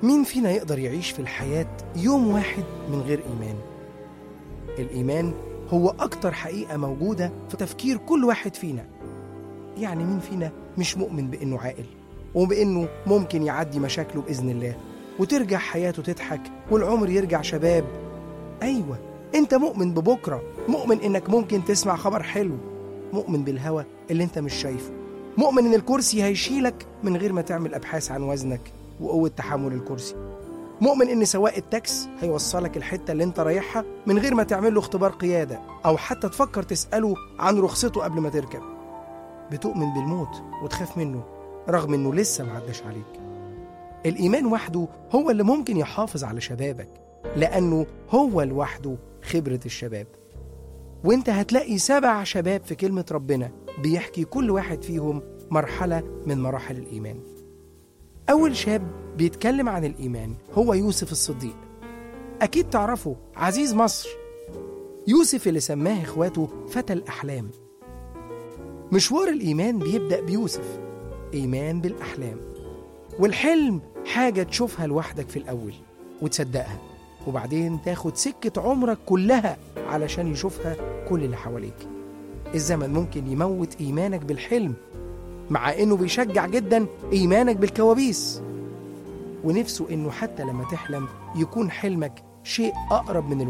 مين فينا يقدر يعيش في الحياة يوم واحد من غير إيمان؟ الإيمان هو أكتر حقيقة موجودة في تفكير كل واحد فينا يعني مين فينا مش مؤمن بإنه عاقل وبإنه ممكن يعدي مشاكله بإذن الله وترجع حياته تضحك والعمر يرجع شباب أيوة أنت مؤمن ببكرة مؤمن إنك ممكن تسمع خبر حلو مؤمن بالهوى اللي أنت مش شايفه مؤمن إن الكرسي هيشيلك من غير ما تعمل أبحاث عن وزنك وقوة تحمل الكرسي مؤمن إن سواق التاكس هيوصلك الحتة اللي أنت رايحها من غير ما تعمل له اختبار قيادة أو حتى تفكر تسأله عن رخصته قبل ما تركب بتؤمن بالموت وتخاف منه رغم إنه لسه معداش عليك الإيمان وحده هو اللي ممكن يحافظ على شبابك لأنه هو لوحده خبرة الشباب وانت هتلاقي سبع شباب في كلمة ربنا بيحكي كل واحد فيهم مرحلة من مراحل الإيمان أول شاب بيتكلم عن الإيمان هو يوسف الصديق أكيد تعرفه عزيز مصر يوسف اللي سماه إخواته فتى الأحلام مشوار الإيمان بيبدأ بيوسف إيمان بالأحلام والحلم حاجة تشوفها لوحدك في الأول وتصدقها وبعدين تاخد سكة عمرك كلها علشان يشوفها كل اللي حواليك الزمن ممكن يموت إيمانك بالحلم مع إنه بيشجع جدا إيمانك بالكوابيس ونفسه إنه حتى لما تحلم يكون حلمك شيء أقرب من